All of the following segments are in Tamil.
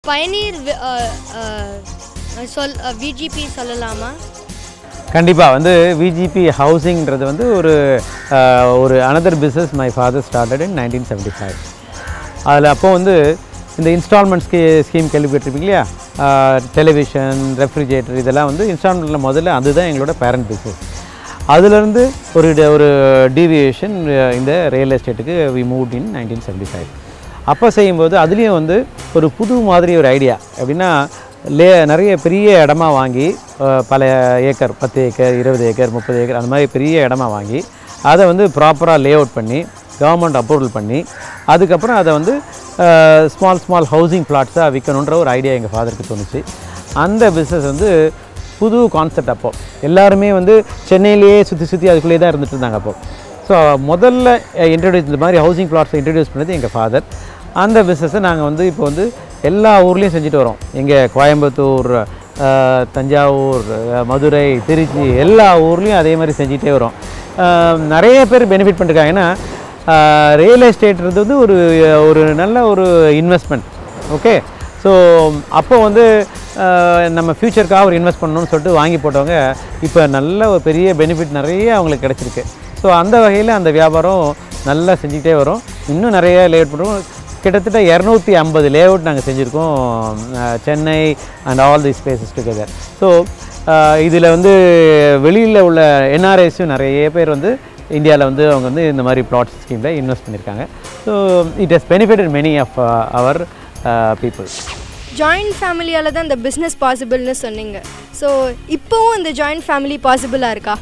பயனீர் வி- அஹ், அஹ், சொல் விஜிபி சொல்லலாமா கண்டிப்பாக வந்து விஜிபி ஹவுசிங்கிறது வந்து ஒரு அஹ், ஒரு another business my father started in nineteen seventy five அதில் அப்போ வந்து இந்த இன்ஸ்டால்மெண்ட் ஸ்கீ ஸ்கீம் கேள்விப்பட்டிருப்பீங்க இல்லையா டெலிவிஷன் ரெஃப்ரிஜரேட்டர் இதெல்லாம் வந்து இன்ஸ்டால்மெண்ட்டில் முதல்ல அதுதான் எங்களோட பேரண்ட் பிஸ்னஸ் அதுலேருந்து ஒரு ட- ஒரு டீவியேஷன் இந்த ரியல் எஸ்டேட்டுக்கு we move in nineteen seventy five அப்போ செய்யும்போது அதுலேயும் வந்து ஒரு புது மாதிரி ஒரு ஐடியா எப்படின்னா லே நிறைய பெரிய இடமா வாங்கி அஹ், பல ஏக்கர் பத்து ஏக்கர் இருபது ஏக்கர் முப்பது ஏக்கர் அந்த மாதிரி பெரிய இடமா வாங்கி அதை வந்து ப்ராப்பராக லே அவுட் பண்ணி கவர்மெண்ட் அப்ரூவல் பண்ணி அதுக்கப்புறம் அதை வந்து ஸ்மால் ஸ்மால் ஹவுசிங் பிளாட்ஸாக விற்கணுன்ற ஒரு ஐடியா எங்கள் ஃபாதருக்கு தோணுச்சு அந்த பிஸ்னஸ் வந்து புது கான்செப்ட் அப்போ எல்லாருமே வந்து சென்னையிலேயே சுற்றி சுற்றி அதுக்குள்ளேயே தான் இருந்துட்டு இருந்தாங்க அப்போ ஸோ முதல்ல இன்ட்ரடியூஸ் இந்த மாதிரி ஹவுசிங் பிளாட்ஸை இன்ட்ரடியூஸ் பண்ணது எங்கள் ஃபாதர் அந்த பிஸ்னஸை நாங்கள் வந்து இப்போ வந்து எல்லா ஊர்லேயும் செஞ்சுட்டு வரோம் இங்கே கோயம்புத்தூர் அஹ், தஞ்சாவூர் அஹ், மதுரை திருச்சி எல்லா ஊர்லேயும் அதே மாதிரி செஞ்சுட்டே வரோம் அஹ், நிறைய பேர் பெனிஃபிட் பண்ணிருக்காங்க ஏன்னா ரியல் எஸ்டேட்ன்றது வந்து ஒரு ஒரு நல்ல ஒரு இன்வெஸ்ட்மெண்ட் ஓகே ஸோ அப்போ வந்து அஹ், நம்ம ஃப்யூச்சருக்காக ஒரு இன்வெஸ்ட் பண்ணணும்னு சொல்லிட்டு வாங்கி போட்டவங்க இப்போ நல்ல ஒரு பெரிய பெனிஃபிட் நிறைய அவங்களுக்கு கிடச்சிருக்கு ஸோ அந்த வகையில் அந்த வியாபாரம் நல்லா செஞ்சுக்கிட்டே வரும் இன்னும் நிறைய லேஅவுட் பண்ணுறோம் கிட்டத்தட்ட இரநூத்தி ஐம்பது லேஅவுட் நாங்கள் செஞ்சுருக்கோம் அஹ், Chennai and all the spaces together so இதில் வந்து வெளியில் உள்ள என்ஆர்ஐஸும் நிறைய பேர் வந்து இந்தியாவில் வந்து அவங்க வந்து இந்த மாதிரி பிளாட் ஸ்கீமில் இன்வெஸ்ட் பண்ணியிருக்காங்க so it has benefitted many of our people joint ஃபேமிலியால் தான் இந்த பிஸ்னஸ் பாசிபிள்னு சொன்னீங்க ஸோ இப்போவும் இந்த ஜாயிண்ட் ஃபேமிலி பாசிபிளாக இருக்கா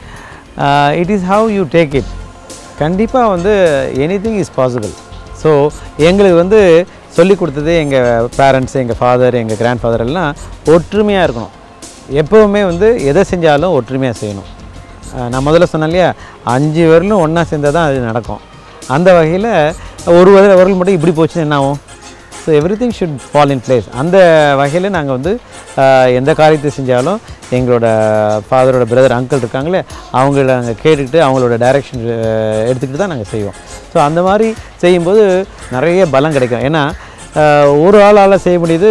it is how you take it கண்டிப்பாக வந்து anything is possible so எங்களுக்கு வந்து சொல்லி கொடுத்தது எங்கள் பேரண்ட்ஸ் எங்கள் ஃபாதர் எங்கள் கிராண்ட் ஃபாதர் எல்லாம் ஒற்றுமையாக இருக்கணும் எப்போவுமே வந்து எதை செஞ்சாலும் ஒற்றுமையாக செய்யணும் அஹ் நான் முதல்ல சொன்னேன் இல்லையா அஞ்சு பேரிலும் ஒன்றா சேர்ந்தால் தான் அது நடக்கும் அந்த வகையில் ஒரு வர- வரல் மட்டும் இப்படி போச்சுன்னா என்ன ஆகும் so everything should fall in place அந்த வகையில் நாங்கள் வந்து ஆஹ், எந்த காரியத்தை செஞ்சாலும் எங்களோட ஃபாதரோட பிரதர் அங்கிள் இருக்காங்களே அவங்கள நாங்கள் கேட்டுக்கிட்டு அவங்களோட டைரெக்ஷன் எடுத்துக்கிட்டு தான் நாங்கள் செய்வோம் ஸோ அந்த மாதிரி செய்யும்போது நிறைய பலம் கிடைக்கும் ஏன்னா ஆஹ், ஒரு ஆளால் செய்ய முடியுது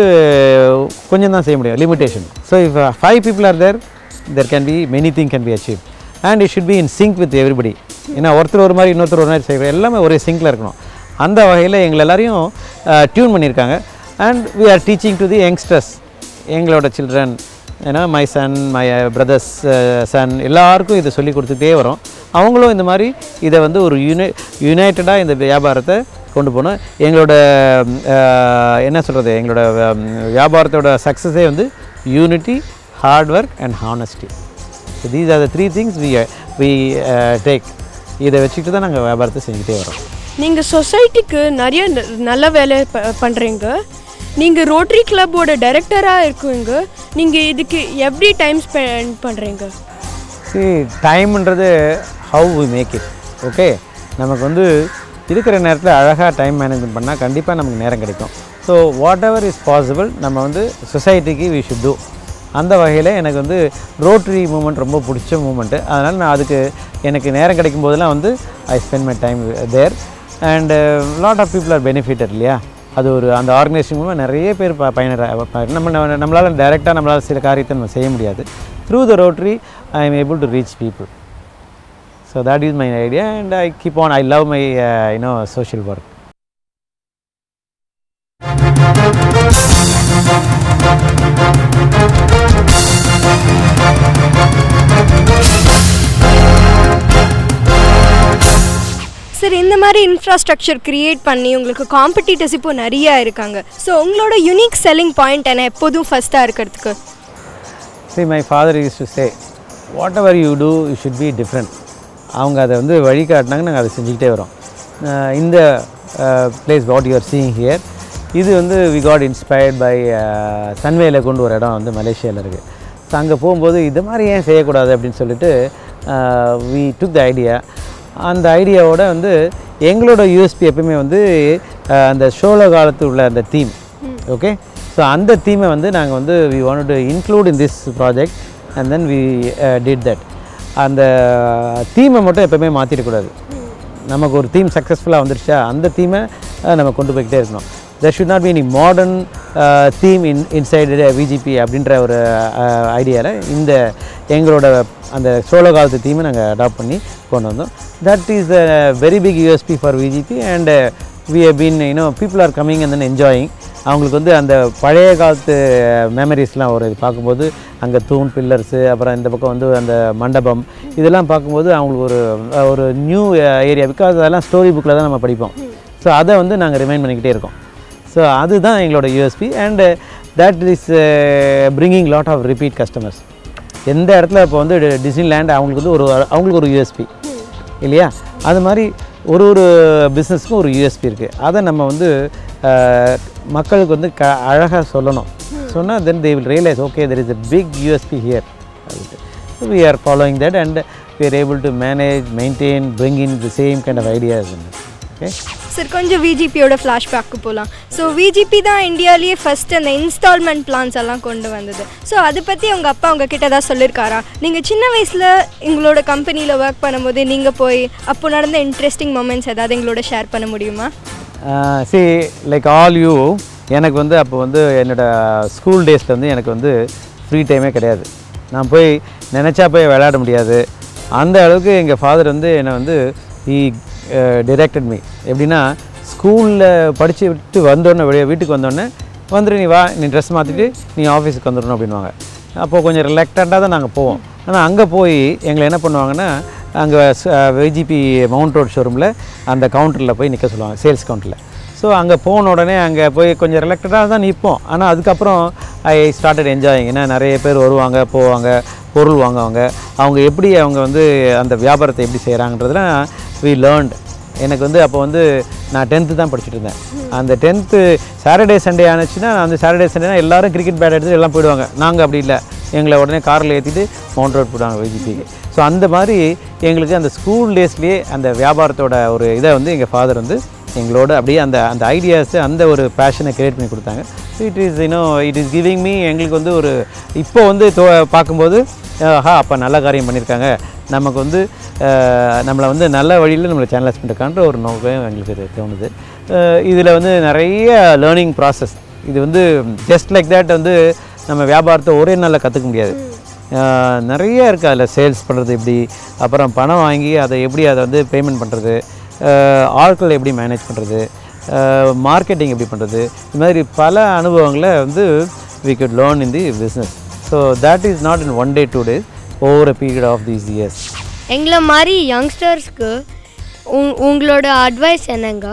கொஞ்சம் தான் செய்ய முடியும் limitation so if five people are there there can be many thing can be achieve and it should be in sync with everybody ஏன்னா ஒருத்தர் ஒரு மாதிரி இன்னொருத்தர் ஒரு மாதிரி செய்கிறோம் எல்லாமே ஒரே சிங்கில் இருக்கணும் அந்த வகையில் எங்களை எல்லாரையும் டியூன் பண்ணியிருக்காங்க and we are teaching to the youngsters எங்களோட சில்ட்ரன் ஏன்னா my son my brother's son எல்லாருக்கும் இதை சொல்லி கொடுத்துட்டே வரோம் அவங்களும் இந்த மாதிரி இதை வந்து ஒரு யுனை யுனைட்டடாக இந்த வியாபாரத்தை கொண்டு போகணும் எங்களோட ம், அஹ், என்ன சொல்கிறது எங்களோட ம், வியாபாரத்தோட சக்ஸஸே வந்து unity hard work and honesty so these are the three things we we take இதை வச்சுக்கிட்டு தான் நாங்கள் வியாபாரத்தை செஞ்சுட்டே வரோம் நீங்கள் சொசைட்டிக்கு நிறைய ந- நல்ல வேலை ப பண்ணுறீங்க நீங்கள் ரோட்டரி கிளப்போட டைரக்டராக இருக்குங்க நீங்கள் இதுக்கு எப்படி டைம் ஸ்பெண்ட் பண்ணுறீங்க see டைம்ன்றது how we make it okay நமக்கு வந்து இருக்கிற நேரத்தில் அழகாக டைம் மேனேஜ்மெண்ட் பண்ணால் கண்டிப்பாக நமக்கு நேரம் கிடைக்கும் so whatever is possible நம்ம வந்து சொசைட்டிக்கு வி ஷுட் டூ அந்த வகையில் எனக்கு வந்து ரோட்டரி மூமெண்ட் ரொம்ப பிடிச்ச மூமெண்ட்டு அதனால் நான் அதுக்கு எனக்கு நேரம் கிடைக்கும் போதெல்லாம் வந்து I spend my time there and lot of people are benefited இல்லையா அது ஒரு அந்த ஆர்கனைசேஷன் மூலமாக நிறைய பேர் ப பயனர ப- நம்ம நம்ம- நம்மளால் டைரெக்டாக நம்மளால் சில காரியத்தை நம்ம செய்ய முடியாது through the Rotary I am able to reach people so that is my idea and I keep on I love my you know social work சரி இந்த மாதிரி இன்ஃப்ராஸ்ட்ரக்சர் கிரியேட் பண்ணி உங்களுக்கு காம்படிட்டர்ஸ் இப்போ நிறைய இருக்காங்க ஸோ உங்களோட யூனிக் செல்லிங் பாயிண்ட் என்ன எப்போதும் ஃபஸ்ட்டாக இருக்கிறதுக்கு see my father used to say whatever you do you should be different அவங்க அதை வந்து வழிகாட்டினாங்க நாங்கள் அதை செஞ்சுக்கிட்டே வரோம் அஹ் இந்த place what you are seeing here இது வந்து வி காட் இன்ஸ்பயர்ட் பை சன்வேல கொண்டு ஒரு இடம் வந்து மலேசியாவில் இருக்குது ஸோ அங்கே போகும்போது இது மாதிரி ஏன் செய்யக்கூடாது அப்படின்னு சொல்லிட்டு வி டுக் த ஐடியா அந்த ஐடியாவோட வந்து எங்களோட யூஎஸ்பி எப்பவுமே வந்து அஹ், அந்த சோழ காலத்து உள்ள அந்த தீம் ஓகே ஸோ அந்த தீமை வந்து நாங்கள் வந்து we want to include in this project and then we did that அந்த தீமை மட்டும் எப்பவுமே மாற்றிடக்கூடாது நமக்கு ஒரு தீம் சக்ஸஸ்ஃபுல்லாக வந்துருச்சா அந்த தீமை நம்ம கொண்டு போய்கிட்டே இருக்கணும் there should not be any modern uh, theme in inside VGP அப்படின்ற ஒரு ஐடியாவில் இந்த எங்களோட அந்த சோழ காலத்து தீமை நாங்கள் அடாப்ட் பண்ணி கொண்டு வந்தோம் that is a very big USP for VGP and we have been you know people are coming and then enjoying அவங்களுக்கு வந்து அந்த பழைய காலத்து மெமரிஸ்லாம் ஒரு இது பார்க்கும்போது அங்கே தூண் பில்லர்ஸு அப்புறம் இந்த பக்கம் வந்து அந்த மண்டபம் இதெல்லாம் பார்க்கும்போது அவங்களுக்கு ஒரு ஒரு நியூ ஏரியா பிகாஸ் அதெல்லாம் ஸ்டோரி புக்கில் தான் நம்ம படிப்போம் ஸோ அதை வந்து நாங்கள் ரிமைண்ட் பண்ணிக்கிட்டே இருக்கோம் ஸோ அதுதான் எங்களோட USP and that is bringing lot of repeat customers எந்த இடத்துல இப்போ வந்து டிஸ்னிலேண்ட் அவங்களுக்கு வந்து ஒரு அவங்களுக்கு ஒரு யூஎஸ்பி இல்லையா அது மாதிரி ஒரு ஒரு பிஸ்னஸ்க்கும் ஒரு யூஎஸ்பி இருக்குது அதை நம்ம வந்து அஹ், மக்களுக்கு வந்து க அழகாக சொல்லணும் சொன்னால் then they will realise okay there is a big USP here we are following that and we are able to manage maintain bring in the same kind of ideas in it. okay sir கொஞ்சம் விஜிபியோட ஃப்ளாஷ்பேக்கு போகலாம் ஸோ விஜிபி தான் இந்தியாவிலேயே ஃபஸ்ட் அந்த இன்ஸ்டால்மெண்ட் பிளான்ஸ் எல்லாம் கொண்டு வந்தது ஸோ அதை பற்றி உங்கள் அப்பா உங்ககிட்ட ஏதாவது சொல்லியிருக்காரா நீங்கள் சின்ன வயசில் எங்களோட கம்பெனியில் ஒர்க் பண்ணும்போது நீங்கள் போய் அப்போ நடந்த இன்ட்ரெஸ்டிங் மூமெண்ட்ஸ் ஏதாவது எங்களோட ஷேர் பண்ண முடியுமா சி லைக் ஆல் யூ எனக்கு வந்து அப்போ வந்து என்னோட ஸ்கூல் டேஸில் வந்து எனக்கு வந்து ஃப்ரீ டைமே கிடையாது நான் போய் நினச்சா போய் விளையாட முடியாது அந்த அளவுக்கு எங்கள் ஃபாதர் வந்து என்னை வந்து ஈ டிரெக்டட் மீ எப்படின்னா ஸ்கூலில் படித்து விட்டு வந்தோடனே வெளியே வீட்டுக்கு வந்தோடனே வந்துடு நீ வா நீ ட்ரெஸ் மாற்றிட்டு நீ ஆஃபீஸுக்கு வந்துடணும் அப்படின்வாங்க அப்போது கொஞ்சம் ரிலாக்டண்டாக தான் நாங்கள் போவோம் ஆனால் அங்கே போய் எங்களை என்ன பண்ணுவாங்கன்னா அங்கே விஜிபி மவுண்ட் ரோட் ஷோரூமில் அந்த கவுண்டரில் போய் நிற்க சொல்லுவாங்க சேல்ஸ் கவுண்டரில் ஸோ அங்கே போன உடனே அங்கே போய் கொஞ்சம் ரிலாக்டடாக தான் நிற்போம் ஆனால் அதுக்கப்புறம் ஐ ஸ்டார்டட் என்ஜாயிங் ஏன்னா நிறைய பேர் வருவாங்க போவாங்க பொருள் வாங்குவாங்க அவங்க எப்படி அவங்க வந்து அந்த வியாபாரத்தை எப்படி செய்கிறாங்கன்றதுலாம் வி லேர்ன்ட் எனக்கு வந்து அப்போ வந்து நான் டென்த்து தான் படிச்சுட்டு இருந்தேன் அந்த டென்த்து சாட்டர்டே சண்டே ஆனிச்சுன்னா அந்த சாட்டர்டே சண்டேனா எல்லாரும் கிரிக்கெட் பேட் எடுத்து எல்லாம் போயிடுவாங்க நாங்கள் அப்படி இல்லை எங்களை உடனே காரில் ஏற்றிட்டு மவுண்ட் ரோட் போயிடுவாங்க விஜிபிக்கு ஸோ அந்த மாதிரி எங்களுக்கு அந்த ஸ்கூல் டேஸ்லேயே அந்த வியாபாரத்தோட ஒரு இதை வந்து எங்கள் ஃபாதர் வந்து எங்களோட அப்படியே அந்த அந்த ஐடியாஸு அந்த ஒரு பேஷனை கிரியேட் பண்ணி கொடுத்தாங்க so it is you know it is giving me எங்களுக்கு வந்து ஒரு இப்போ வந்து தோ பார்க்கும்போது ஆஹா அப்போ நல்ல காரியம் பண்ணியிருக்காங்க நமக்கு வந்து அஹ், நம்மளை வந்து நல்ல வழியில் நம்மளை சேனலைஸ் பண்ணிருக்கான்ற ஒரு நோக்கம் எங்களுக்கு இது தோணுது இதில் வந்து நிறைய லேர்னிங் ப்ராசஸ் இது வந்து ஜஸ்ட் லைக் தட் வந்து நம்ம வியாபாரத்தை ஒரே நாளில் கற்றுக்க முடியாது ஆஹ் நிறைய இருக்குது அதில் சேல்ஸ் பண்ணுறது எப்படி அப்புறம் பணம் வாங்கி அதை எப்படி அதை வந்து பேமெண்ட் பண்ணுறது ஆட்கள் எப்படி மேனேஜ் பண்ணுறது மார்க்கெட்டிங் எப்படி பண்ணுறது இது மாதிரி பல அனுபவங்களை வந்து we could learn in the business so that is not in one day two days over a period of these years எங்களை மாதிரி யங்ஸ்டர்ஸ்க்கு உங் உங்களோட அட்வைஸ் என்னங்க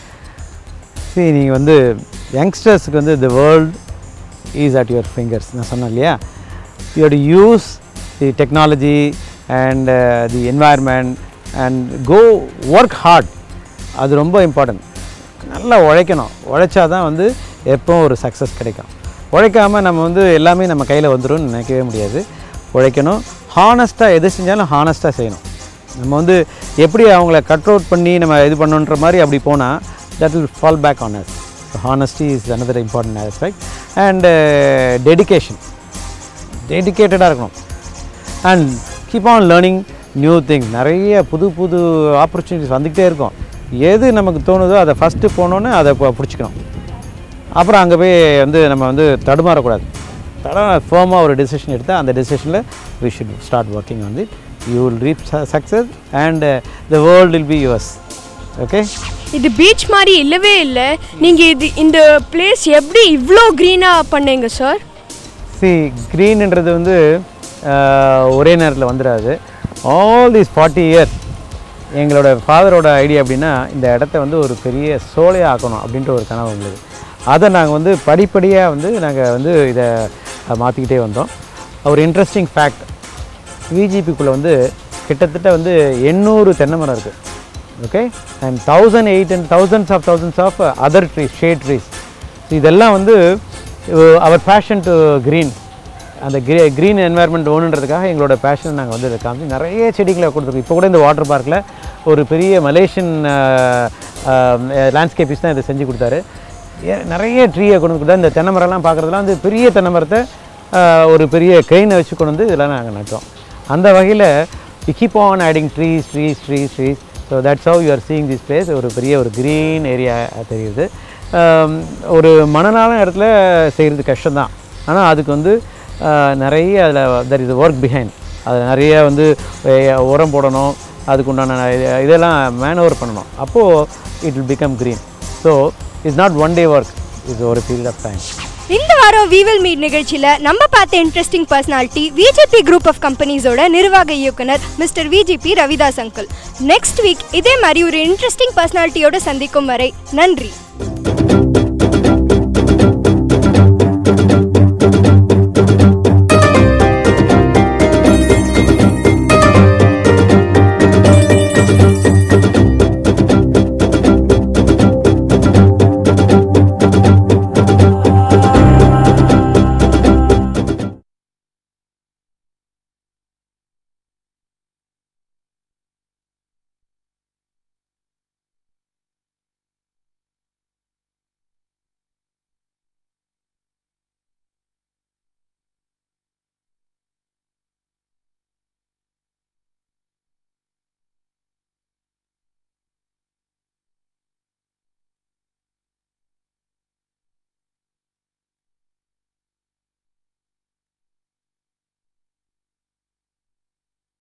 சரி நீங்கள் வந்து யங்ஸ்டர்ஸுக்கு வந்து the world is at your fingers நான் சொன்னேன் இல்லையா you to use the technology and the environment and go work hard அது ரொம்ப இம்பார்ட்டன்ட் நல்லா உழைக்கணும் உழைச்சா தான் வந்து எப்பவும் ஒரு சக்ஸஸ் கிடைக்கும் உழைக்காமல் நம்ம வந்து எல்லாமே நம்ம கையில் வந்துரும்னு நினைக்கவே முடியாது உழைக்கணும் ஹானஸ்ட்டாக எது செஞ்சாலும் ஹானஸ்ட்டாக செய்யணும் நம்ம வந்து எப்படி அவங்கள கட் அவுட் பண்ணி நம்ம இது பண்ணணுன்ற மாதிரி அப்படி போனால் that will fall back on us honesty is another important aspect and dedication டெடிக்கேட்டடாக இருக்கணும் and keep on learning new things நிறைய புது புது ஆப்பர்ச்சுனிட்டிஸ் வந்துக்கிட்டே இருக்கும் எது நமக்கு தோணுதோ அதை ஃபஸ்ட்டு போனோன்னே அதை ப- பிடிச்சிக்கணும் அப்புறம் அங்கே போய் வந்து நம்ம வந்து தடுமாறக்கூடாது தட ஃபேமாக ஒரு டெசிஷன் எடுத்தால் அந்த டெசிஷனில் we should start working on it you will reap success and the world will be yours okay இது பீச் மாதிரி இல்லவே இல்லை நீங்கள் இது இந்த பிளேஸ் எப்படி இவ்வளோ க்ரீனாக பண்ணீங்க சார் சி க்ரீன்ன்றது வந்து ஆஹ், ஒரே நேரத்தில் வந்துடாது ஆல் தீஸ் ஃபார்ட்டி இயர்ஸ் எங்களோட ஃபாதரோட ஐடியா அப்படின்னா இந்த இடத்த வந்து ஒரு பெரிய சோலையாக ஆக்கணும் அப்படின்ற ஒரு கனவு எங்களுக்கு அதை நாங்கள் வந்து படிப்படியாக வந்து நாங்கள் வந்து இதை மாற்றிக்கிட்டே வந்தோம் ஒரு இன்ட்ரெஸ்டிங் ஃபேக்ட் விஜிபிக்குள்ளே வந்து கிட்டத்தட்ட வந்து எண்ணூறு தென்னை மரம் இருக்குது okay and thousand eight and thousands of thousands of other trees shade trees இதெல்லாம் வந்து அவர் பேஷன் டு க்ரீன் அந்த க்ரீ க்ரீன் என்வாயர்மெண்ட் வேணுன்றதுக்காக எங்களோட பேஷன் நாங்கள் வந்து இதை காமிச்சு நிறைய செடிகளை கொடுத்துருக்கோம் இப்போ கூட இந்த வாட்டர் பார்க்கில் ஒரு பெரிய மலேசியன் லேண்ட்ஸ்கேப்பிஸ் தான் இதை செஞ்சு கொடுத்தாரு ஏ- நிறைய ட்ரீயை கொண்டு வந்து கொடுத்தா இந்த தென்னை மரம்லாம் பார்க்குறதுலாம் வந்து பெரிய தென்னை மரத்தை ஆஹ், ஒரு பெரிய க்ரெயினை வச்சு கொண்டு வந்து இதெல்லாம் நாங்கள் நட்டோம் அந்த வகையில் we keep on adding trees trees trees trees so that's how you are seeing this place ஒரு பெரிய ஒரு க்ரீன் ஏரியா தெரியுது ஆம், ஒரு மணலான இடத்துல செய்கிறது கஷ்டம்தான் ஆனால் அதுக்கு வந்து ஆஹ், நிறைய அதில் தர் இஸ் ஒர்க் பிஹைண்ட் அதில் நிறைய வந்து எ- உரம் போடணும் அதுக்கு உண்டான இது- இதெல்லாம் மேனோவர் பண்ணணும் அப்போது it will become green so it's not one day work it's ஒரு பீரியட் ஆஃப் டைம் இந்த வாரம் வி வில் மீட் நிகழ்ச்சியில் நம்ம பார்த்த interesting personality VGP group of கம்பெனிஸோட நிர்வாக இயக்குனர் mister VGP Ravidas uncle next week இதே மாதிரி ஒரு இன்ட்ரெஸ்டிங் பர்சனாலிட்டியோட சந்திக்கும் வரை நன்றி